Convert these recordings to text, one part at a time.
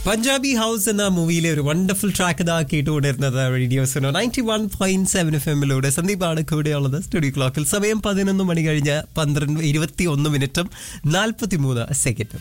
Punjabi house എന്ന മൂവിയിലെ ഒരു വണ്ടർഫുൾ ട്രാക്ക് ഇതാ കേട്ടുകൊണ്ടിരുന്നത് റേഡിയോസിനോ ninety one point seven F എമ്മിലൂടെ സന്ദീപാണ് കൂടെയുള്ളത് സ്റ്റുഡിയോ ക്ലോക്കിൽ സമയം പതിനൊന്ന് മണി കഴിഞ്ഞ് പന്ത്രണ്ട് ഇരുപത്തി ഒന്ന് മിനിറ്റും നാൽപ്പത്തി മൂന്ന് സെക്കൻഡും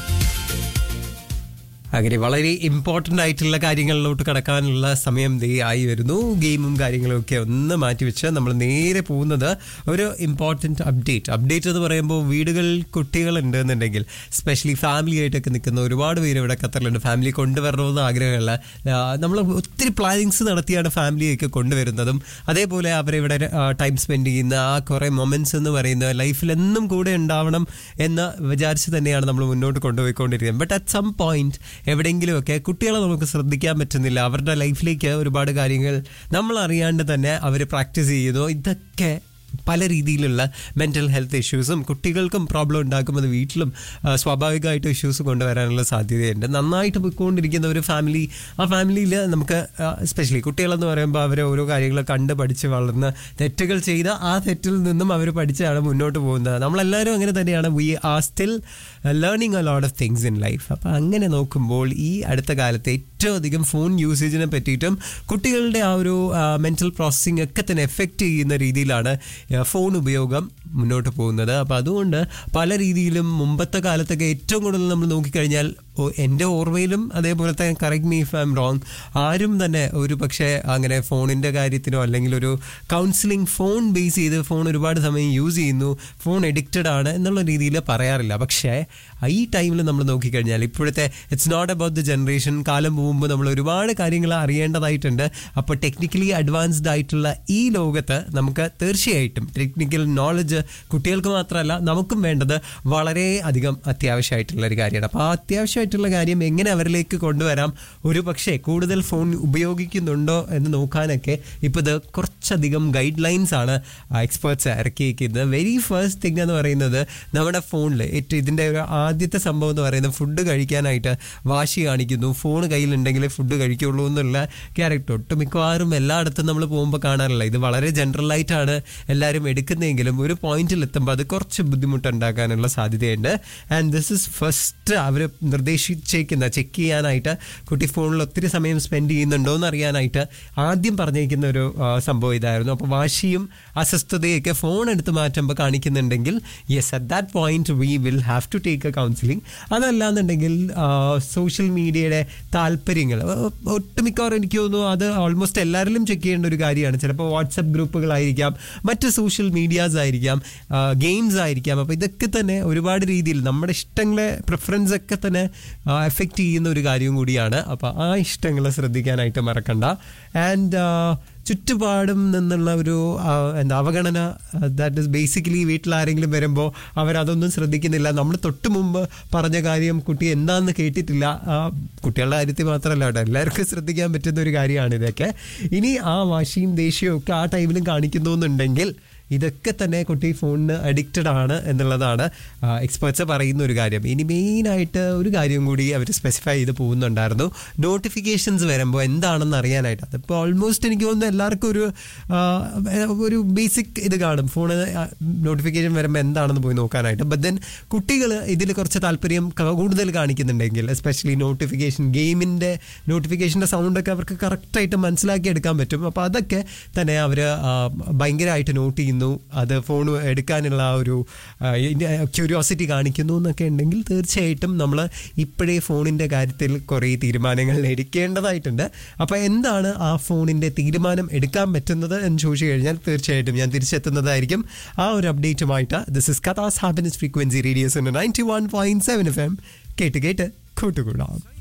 അങ്ങനെ വളരെ ഇമ്പോർട്ടൻ്റ് ആയിട്ടുള്ള കാര്യങ്ങളിലോട്ട് കടക്കാനുള്ള സമയം ദേ ആയി വരുന്നു ഗെയിമും കാര്യങ്ങളും ഒക്കെ ഒന്ന് മാറ്റിവെച്ച് നമ്മൾ നേരെ പോകുന്നത് ഒരു ഇമ്പോർട്ടൻ്റ് അപ്ഡേറ്റ് അപ്ഡേറ്റ് എന്ന് പറയുമ്പോൾ വീടുകളിൽ കുട്ടികളുണ്ട് എന്നുണ്ടെങ്കിൽ സ്പെഷ്യലി ഫാമിലി ആയിട്ടൊക്കെ നിൽക്കുന്ന ഒരുപാട് പേര് ഇവിടെ ഖത്തറിലുണ്ട് ഫാമിലി കൊണ്ടുവരണമെന്ന് ആഗ്രഹമുള്ള നമ്മൾ ഒത്തിരി പ്ലാനിങ്സ് നടത്തിയാണ് ഫാമിലിയൊക്കെ കൊണ്ടുവരുന്നതും അതേപോലെ അവരെ ഇവിടെ ടൈം സ്പെൻഡ് ചെയ്യുന്ന ആ കുറേ മൊമെന്റ്സ് എന്ന് പറയുന്നത് ലൈഫിൽ എന്നും കൂടെ ഉണ്ടാവണം എന്ന് വിചാരിച്ച് തന്നെയാണ് നമ്മൾ മുന്നോട്ട് കൊണ്ടുപോയിക്കൊണ്ടിരിക്കുന്നത് ബട്ട് അറ്റ് സം പോയിന്റ് എവിടെയെങ്കിലുമൊക്കെ കുട്ടികളെ നമുക്ക് ശ്രദ്ധിക്കാൻ പറ്റുന്നില്ല അവരുടെ ലൈഫിലേക്ക് ഒരുപാട് കാര്യങ്ങൾ നമ്മൾ അറിയാണ്ട് തന്നെ അവർ പ്രാക്ടീസ് ചെയ്യുന്നു ഇതൊക്കെ പല രീതിയിലുള്ള മെൻ്റൽ ഹെൽത്ത് ഇഷ്യൂസും കുട്ടികൾക്കും പ്രോബ്ലം ഉണ്ടാക്കുമ്പോൾ വീട്ടിലും ആ, സ്വാഭാവികമായിട്ടും ഇഷ്യൂസ് കൊണ്ടുവരാനുള്ള സാധ്യതയുണ്ട് നന്നായിട്ട് പോയിക്കൊണ്ടിരിക്കുന്ന ഒരു ഫാമിലി ആ ഫാമിലിയിൽ നമുക്ക് എസ്പെഷ്യലി കുട്ടികളെന്ന് പറയുമ്പോൾ അവർ ഓരോ കാര്യങ്ങൾ കണ്ട് പഠിച്ച് വളർന്ന് തെറ്റുകൾ ചെയ്ത് ആ തെറ്റിൽ നിന്നും അവർ പഠിച്ചാണ് മുന്നോട്ട് പോകുന്നത് നമ്മളെല്ലാവരും അങ്ങനെ തന്നെയാണ് we are still learning a lot of things in life അപ്പോൾ അങ്ങനെ നോക്കുമ്പോൾ ഈ അടുത്ത കാലത്ത് ഏറ്റവും അധികം ഫോൺ യൂസേജിനെ പറ്റിയിട്ടും കുട്ടികളുടെ ആ ഒരു മെൻ്റൽ പ്രോസസ്സിംഗ് ഒക്കെ തന്നെ എഫക്റ്റ് ചെയ്യുന്ന രീതിയിലാണ് ആ, ഫോൺ ഉപയോഗം മുന്നോട്ട് പോകുന്നത് അപ്പോൾ അതുകൊണ്ട് പല രീതിയിലും മുമ്പത്തെ കാലത്തൊക്കെ ഏറ്റവും കൂടുതൽ നമ്മൾ നോക്കിക്കഴിഞ്ഞാൽ ഓ- എൻ്റെ ഓർമ്മയിലും അതേപോലെ തന്നെ correct me if I'm wrong ആരും തന്നെ ഒരു പക്ഷേ അങ്ങനെ ഫോണിൻ്റെ കാര്യത്തിനോ അല്ലെങ്കിൽ ഒരു കൗൺസിലിംഗ് ഫോൺ ബേസ് ചെയ്ത് ഫോൺ ഒരുപാട് സമയം യൂസ് ചെയ്യുന്നു ഫോൺ എഡിക്റ്റഡ് ആണ് എന്നുള്ള രീതിയിൽ പറയാറില്ല പക്ഷേ ഈ ടൈമിൽ നമ്മൾ നോക്കിക്കഴിഞ്ഞാൽ ഇപ്പോഴത്തെ it's not about the generation കാലം പോകുമ്പോൾ നമ്മൾ ഒരുപാട് കാര്യങ്ങൾ അറിയേണ്ടതായിട്ടുണ്ട് അപ്പോൾ ടെക്നിക്കലി അഡ്വാൻസ്ഡ് ആയിട്ടുള്ള ഈ ലോകത്ത് നമുക്ക് തീർച്ചയായിട്ടും ടെക്നിക്കൽ നോളജ് കുട്ടികൾക്ക് മാത്രമല്ല നമുക്കും വേണ്ടത് വളരെ അധികം അത്യാവശ്യമായിട്ടുള്ള ഒരു കാര്യമാണ് അപ്പോൾ ആ അത്യാവശ്യമായിട്ടുള്ള കാര്യം എങ്ങനെ അവരിലേക്ക് കൊണ്ടുവരാം ഒരു പക്ഷേ കൂടുതൽ ഫോൺ ഉപയോഗിക്കുന്നുണ്ടോ എന്ന് നോക്കാനൊക്കെ ഇപ്പോൾ ഇത് കുറച്ചധികം ഗൈഡ് ലൈൻസ് ആണ് എക്സ്പേർട്സ് ഇറക്കിയിരിക്കുന്നത് വെരി ഫസ്റ്റ് തിങ് എന്ന് പറയുന്നത് നമ്മുടെ ഫോണിൽ ഏറ്റവും ഇതിൻ്റെ ഒരു ആദ്യത്തെ സംഭവം എന്ന് പറയുന്നത് ഫുഡ് കഴിക്കാനായിട്ട് വാശി കാണിക്കുന്നു ഫോൺ കയ്യിലുണ്ടെങ്കിലേ ഫുഡ് കഴിക്കുള്ളൂ എന്നുള്ള ക്യാരക്ടർ ഒട്ടുമിക്കവാറും എല്ലായിടത്തും നമ്മൾ പോകുമ്പോൾ കാണാറില്ല ഇത് വളരെ ജനറലായിട്ടാണ് എല്ലാവരും എടുക്കുന്നതെങ്കിലും ഒരു പോയിന്റിൽ എത്തുമ്പോൾ അത് കുറച്ച് ബുദ്ധിമുട്ടുണ്ടാക്കാനുള്ള സാധ്യതയുണ്ട് ആൻഡ് ദിസ് ഇസ് ഫസ്റ്റ് അവർ നിർദ്ദേശിച്ചേക്കുന്ന ചെക്ക് ചെയ്യാനായിട്ട് കുട്ടി ഫോണിൽ ഒത്തിരി സമയം സ്പെൻഡ് ചെയ്യുന്നുണ്ടോ എന്ന് അറിയാനായിട്ട് ആദ്യം പറഞ്ഞേക്കുന്ന ഒരു ആ, സംഭവം ഇതായിരുന്നു അപ്പോൾ വാശിയും അസ്വസ്ഥതയൊക്കെ ഫോൺ എടുത്ത് മാറ്റുമ്പോൾ കാണിക്കുന്നുണ്ടെങ്കിൽ yes at that point we will have to take a counselling അതല്ലാന്നുണ്ടെങ്കിൽ സോഷ്യൽ മീഡിയയുടെ താല്പര്യങ്ങൾ ഒ- ഒട്ടുമിക്കവാറും എനിക്ക് തോന്നുന്നു അത് ഓൾമോസ്റ്റ് എല്ലാവരിലും ചെക്ക് ചെയ്യേണ്ട ഒരു കാര്യമാണ് ചിലപ്പോൾ വാട്സപ്പ് ഗ്രൂപ്പുകളായിരിക്കാം മറ്റ് സോഷ്യൽ മീഡിയാസ് ആയിരിക്കാം ഗെയിംസ് ആയിരിക്കാം അപ്പോൾ ഇതൊക്കെ തന്നെ ഒരുപാട് രീതിയിൽ നമ്മുടെ ഇഷ്ടങ്ങളെ പ്രിഫറൻസ് ഒക്കെ തന്നെ എഫക്റ്റ് ചെയ്യുന്ന ഒരു കാര്യം കൂടിയാണ് അപ്പോൾ ആ ഇഷ്ടങ്ങൾ ശ്രദ്ധിക്കാനായിട്ട് മറക്കണ്ട ആൻഡ് ചുറ്റുപാടും നിന്നുള്ള ഒരു ആ, എന്താ അവഗണന ദാറ്റ് ഇസ് ബേസിക്കലി വീട്ടിൽ ആരെങ്കിലും വരുമ്പോൾ അവരതൊന്നും ശ്രദ്ധിക്കുന്നില്ല നമ്മൾ തൊട്ട് മുമ്പ് പറഞ്ഞ കാര്യം കുട്ടി എന്താണെന്ന് കേട്ടിട്ടില്ല ആ, കുട്ടികളുടെ കാര്യത്തിൽ മാത്രമല്ല കേട്ടോ എല്ലാവർക്കും ശ്രദ്ധിക്കാൻ പറ്റുന്ന ഒരു കാര്യമാണ് ഇതൊക്കെ ഇനി ആ വാശിയും ദേഷ്യവും ഒക്കെ ആ ടൈമിലും കാണിക്കുന്നു എന്നുണ്ടെങ്കിൽ ഇതൊക്കെ തന്നെ കുട്ടി ഫോണിന് അഡിക്റ്റഡ് ആണ് എന്നുള്ളതാണ് എക്സ്പേർട്സ് പറയുന്ന ഒരു കാര്യം ഇനി മെയിനായിട്ട് ഒരു കാര്യം കൂടി അവർ സ്പെസിഫൈ ചെയ്ത് പോകുന്നുണ്ടായിരുന്നു നോട്ടിഫിക്കേഷൻസ് വരുമ്പോൾ എന്താണെന്ന് അറിയാനായിട്ട് അതിപ്പോൾ ഓൾമോസ്റ്റ് എനിക്ക് തോന്നുന്നു എല്ലാവർക്കും ഒരു ആ, ഒരു ബേസിക് ഇത് കാണും ഫോണ് നോട്ടിഫിക്കേഷൻ വരുമ്പോൾ എന്താണെന്ന് പോയി നോക്കാനായിട്ട് ബട്ട് ദെൻ കുട്ടികൾ ഇതിൽ കുറച്ച് താല്പര്യം ക- കൂടുതൽ കാണിക്കുന്നുണ്ടെങ്കിൽ എസ്പെഷ്യലി നോട്ടിഫിക്കേഷൻ ഗെയിമിൻ്റെ നോട്ടിഫിക്കേഷൻ്റെ സൗണ്ടൊക്കെ അവർക്ക് കറക്റ്റായിട്ട് മനസ്സിലാക്കി എടുക്കാൻ പറ്റും അപ്പോൾ അതൊക്കെ തന്നെ അവർ ഭയങ്കരമായിട്ട് നോട്ട് ചെയ്യുന്നു അത് ഫോൺ എടുക്കാനുള്ള ആ ഒരു ക്യൂരിയോസിറ്റി കാണിക്കുന്നു എന്നൊക്കെ ഉണ്ടെങ്കിൽ തീർച്ചയായിട്ടും നമ്മൾ ഇപ്പോഴേ ഫോണിൻ്റെ കാര്യത്തിൽ കുറേ തീരുമാനങ്ങൾ എടുക്കേണ്ടതായിട്ടുണ്ട് അപ്പോൾ എന്താണ് ആ ഫോണിൻ്റെ തീരുമാനം എടുക്കാൻ പറ്റുന്നത് എന്ന് ചോദിച്ചു കഴിഞ്ഞാൽ തീർച്ചയായിട്ടും ഞാൻ തിരിച്ചെത്തുന്നതായിരിക്കും ആ ഒരു അപ്ഡേറ്റുമായിട്ട് ദിസ് ഇസ് കഥാസ് happiness frequency radios ninety one point seven F M കേട്ട് കേട്ട് കൂട്ടുകൂടാം